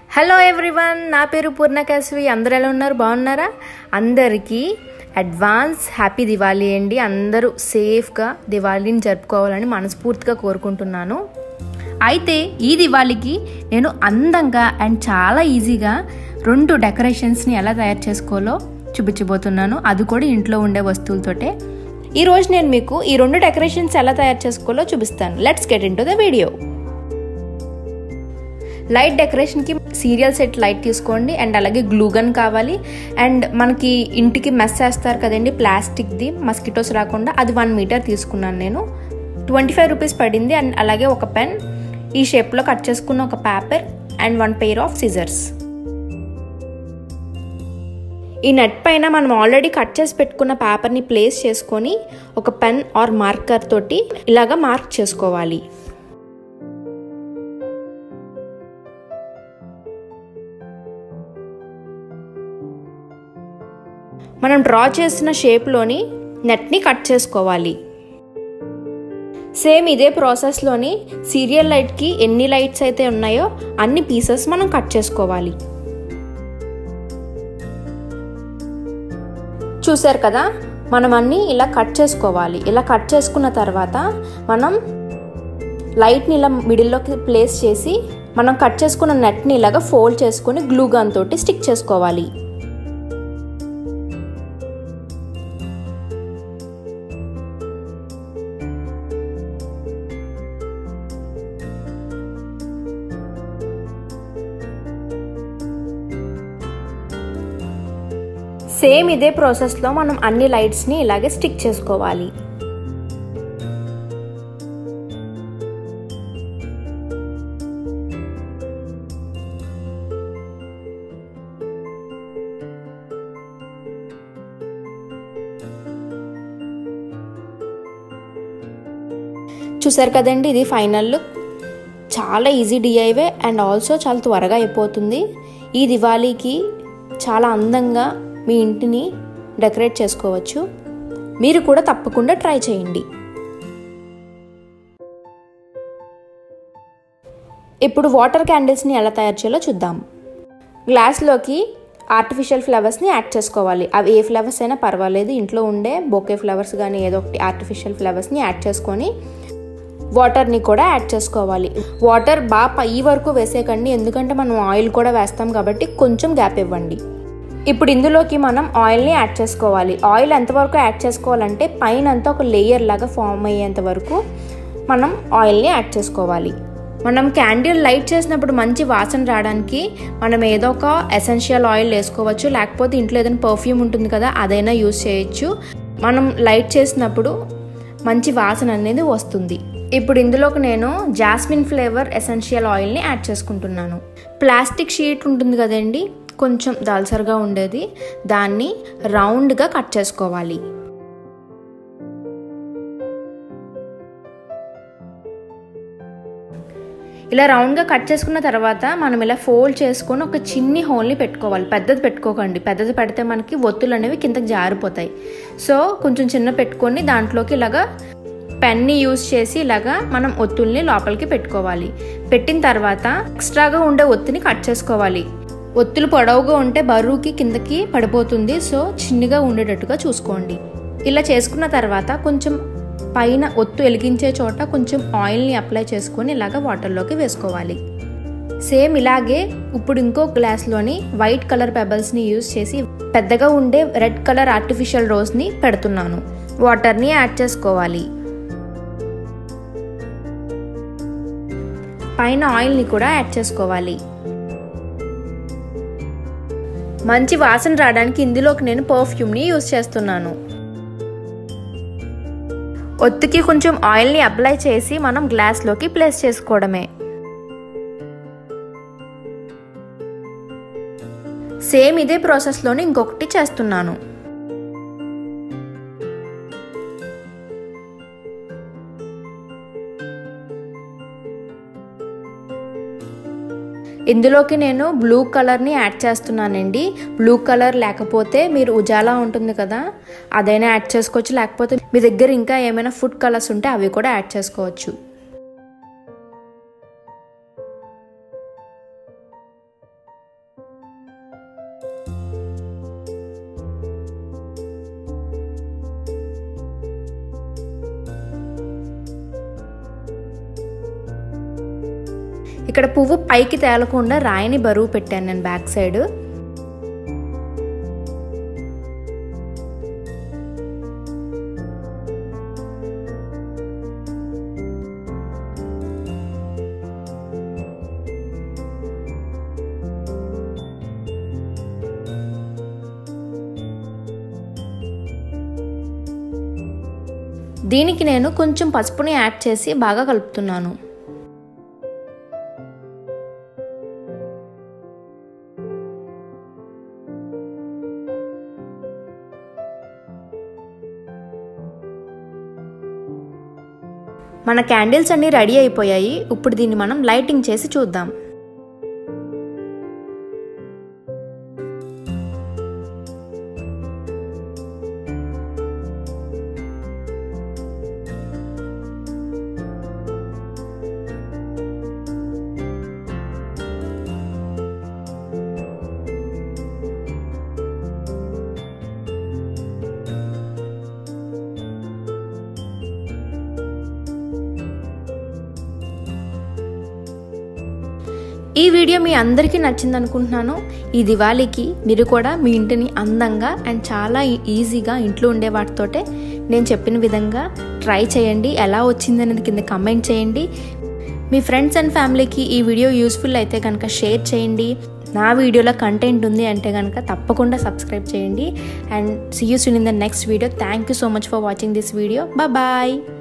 hello everyone నా పేరు పూర్ణ కేశవి అందరు ఎలా ఉన్నారు బాగున్నారా అందరికీ అడ్వాన్స్ హ్యాపీ దివాళీ అండి అందరూ సేఫ్గా దివాళీని జరుపుకోవాలని మనస్ఫూర్తిగా కోరుకుంటున్నాను అయితే ఈ దివాళీకి నేను అందంగా అండ్ చాలా ఈజీగా రెండు డెకరేషన్స్ని ఎలా తయారు చేసుకోవాలో చూపించబోతున్నాను అది కూడా ఇంట్లో ఉండే వస్తువులతోటే ఈరోజు నేను మీకు ఈ రెండు డెకరేషన్స్ ఎలా తయారు చేసుకోవాలో చూపిస్తాను let's get into the video light డెకరేషన్కి సీరియల్ సెట్ లైట్ తీసుకోండి అండ్ అలాగే గ్లూగన్ కావాలి అండ్ మనకి ఇంటికి మెస్ వేస్తారు కదండి ప్లాస్టిక్ది మస్కిటోస్ రాకుండా అది వన్ మీటర్ తీసుకున్నాను నేను ట్వంటీ ఫైవ్ రూపీస్ పడింది అండ్ అలాగే ఒక పెన్ ఈ షేప్లో కట్ చేసుకున్న ఒక paper and one pair of scissors ఈ నెట్ పైన మనం ఆల్రెడీ కట్ చేసి పెట్టుకున్న పేపర్ని ప్లేస్ చేసుకొని ఒక పెన్ ఆర్ మార్కర్ తోటి ఇలాగా మార్క్ చేసుకోవాలి మనం డ్రా చేసిన షేప్లోని నెట్ని కట్ చేసుకోవాలి సేమ్ ఇదే ప్రాసెస్లోని సీరియల్ లైట్కి ఎన్ని లైట్స్ అయితే ఉన్నాయో అన్ని పీసెస్ మనం కట్ చేసుకోవాలి చూసారు కదా మనం అన్నీ ఇలా కట్ చేసుకోవాలి ఇలా కట్ చేసుకున్న తర్వాత మనం లైట్ని ఇలా మిడిల్లోకి ప్లేస్ చేసి మనం కట్ చేసుకున్న నెట్ని ఇలాగ ఫోల్డ్ చేసుకొని గ్లూ గన్ తోటి స్టిక్ చేసుకోవాలి సేమ్ ఇదే ప్రాసెస్లో మనం అన్ని లైట్స్ని ఇలాగే స్టిక్ చేసుకోవాలి చూసారు కదండి ఇది ఫైనల్ లుక్ చాలా ఈజీ డిఐవే అండ్ ఆల్సో చాలా త్వరగా అయిపోతుంది ఈ దివాళీకి చాలా అందంగా మీ ఇంటిని డెకరేట్ చేసుకోవచ్చు మీరు కూడా తప్పకుండా ట్రై చేయండి ఇప్పుడు వాటర్ క్యాండిల్స్ని ఎలా తయారు చేయాలో చూద్దాం గ్లాస్లోకి ఆర్టిఫిషియల్ ఫ్లవర్స్ని యాడ్ చేసుకోవాలి అవి ఏ ఫ్లవర్స్ అయినా పర్వాలేదు ఇంట్లో ఉండే బొకే ఫ్లవర్స్ కానీ ఏదో ఒకటి ఆర్టిఫిషియల్ ఫ్లవర్స్ని యాడ్ చేసుకొని వాటర్ని కూడా యాడ్ చేసుకోవాలి వాటర్ బాగా పై వరకు వేసేకండి ఎందుకంటే మనం ఆయిల్ కూడా వేస్తాం కాబట్టి కొంచెం గ్యాప్ ఇవ్వండి ఇప్పుడు ఇందులోకి మనం ఆయిల్ని యాడ్ చేసుకోవాలి ఆయిల్ ఎంతవరకు యాడ్ చేసుకోవాలంటే పైన అంతా ఒక లేయర్ లాగా ఫామ్ అయ్యేంత వరకు మనం ఆయిల్ని యాడ్ చేసుకోవాలి మనం క్యాండిల్ లైట్ చేసినప్పుడు మంచి వాసన రావడానికి మనం ఏదో ఒక ఎసెన్షియల్ ఆయిల్ వేసుకోవచ్చు లేకపోతే ఇంట్లో ఏదైనా పర్ఫ్యూమ్ ఉంటుంది కదా అదైనా యూస్ చేయొచ్చు మనం లైట్ చేసినప్పుడు మంచి వాసన అనేది వస్తుంది ఇప్పుడు ఇందులోకి నేను జాస్మిన్ ఫ్లేవర్ ఎసెన్షియల్ ఆయిల్ని యాడ్ చేసుకుంటున్నాను ప్లాస్టిక్ షీట్ ఉంటుంది కదండి కొంచెం దల్సర్గా ఉండేది దాన్ని రౌండ్గా కట్ చేసుకోవాలి ఇలా రౌండ్గా కట్ చేసుకున్న తర్వాత మనం ఇలా ఫోల్డ్ చేసుకొని ఒక చిన్ని హోల్ని పెట్టుకోవాలి పెద్దది పెట్టుకోకండి పెద్దది పెడితే మనకి ఒత్తులు అనేవి కిందకి జారిపోతాయి సో కొంచెం చిన్న పెట్టుకొని దాంట్లోకి ఇలాగా పెన్ని యూజ్ చేసి ఇలాగా మనం ఒత్తుల్ని లోపలికి పెట్టుకోవాలి పెట్టిన తర్వాత ఎక్స్ట్రాగా ఉండే ఒత్తిని కట్ చేసుకోవాలి ఒత్తులు పొడవుగా ఉంటే బరువుకి కిందకి పడిపోతుంది సో చిన్నగా ఉండేటట్టుగా చూసుకోండి ఇలా చేసుకున్న తర్వాత కొంచెం పైన ఒత్తు వెలిగించే చోట కొంచెం ఆయిల్ని అప్లై చేసుకొని ఇలాగ వాటర్లోకి వేసుకోవాలి సేమ్ ఇలాగే ఇప్పుడు ఇంకో గ్లాస్లోని వైట్ కలర్ పెబల్స్ని యూజ్ చేసి పెద్దగా ఉండే రెడ్ కలర్ ఆర్టిఫిషియల్ రోజ్ని పెడుతున్నాను వాటర్ని యాడ్ చేసుకోవాలి పైన ఆయిల్ని కూడా యాడ్ చేసుకోవాలి మంచి వాసన రావడానికి ఇందులోకి నేను పర్ఫ్యూమ్ని యూజ్ చేస్తున్నాను ఒత్తుకి కొంచెం ఆయిల్ని అప్లై చేసి మనం గ్లాస్లోకి ప్లేస్ చేసుకోవడమే సేమ్ ఇదే ప్రాసెస్లోని ఇంకొకటి చేస్తున్నాను ఇందులోకి నేను బ్లూ కలర్ని యాడ్ చేస్తున్నానండి బ్లూ కలర్ లేకపోతే మీరు ఉజాలా ఉంటుంది కదా అదైనా యాడ్ చేసుకోవచ్చు లేకపోతే మీ దగ్గర ఇంకా ఏమైనా ఫుడ్ కలర్స్ ఉంటే అవి కూడా యాడ్ చేసుకోవచ్చు ఇక్కడ పువ్వు పైకి తేలకుండా రాయిని బరువు పెట్టాను నేను బ్యాక్ సైడ్ దీనికి నేను కొంచెం పసుపుని యాడ్ చేసి బాగా కలుపుతున్నాను మన క్యాండిల్స్ అన్నీ రెడీ అయిపోయాయి ఇప్పుడు దీన్ని మనం లైటింగ్ చేసి చూద్దాం ఈ వీడియో మీ అందరికీ నచ్చింది అనుకుంటున్నాను ఈ దివాళీకి మీరు కూడా మీ ఇంటిని అందంగా అండ్ చాలా ఈజీగా ఇంట్లో ఉండే వాటితోటే నేను చెప్పిన విధంగా ట్రై చేయండి ఎలా వచ్చింది అనేది కింద కమెంట్ చేయండి మీ ఫ్రెండ్స్ అండ్ ఫ్యామిలీకి ఈ వీడియో యూస్ఫుల్ అయితే కనుక షేర్ చేయండి నా వీడియోలో కంటెంట్ ఉంది అంటే కనుక తప్పకుండా సబ్స్క్రైబ్ చేయండి and see you soon in the next video thank you so much for watching this video bye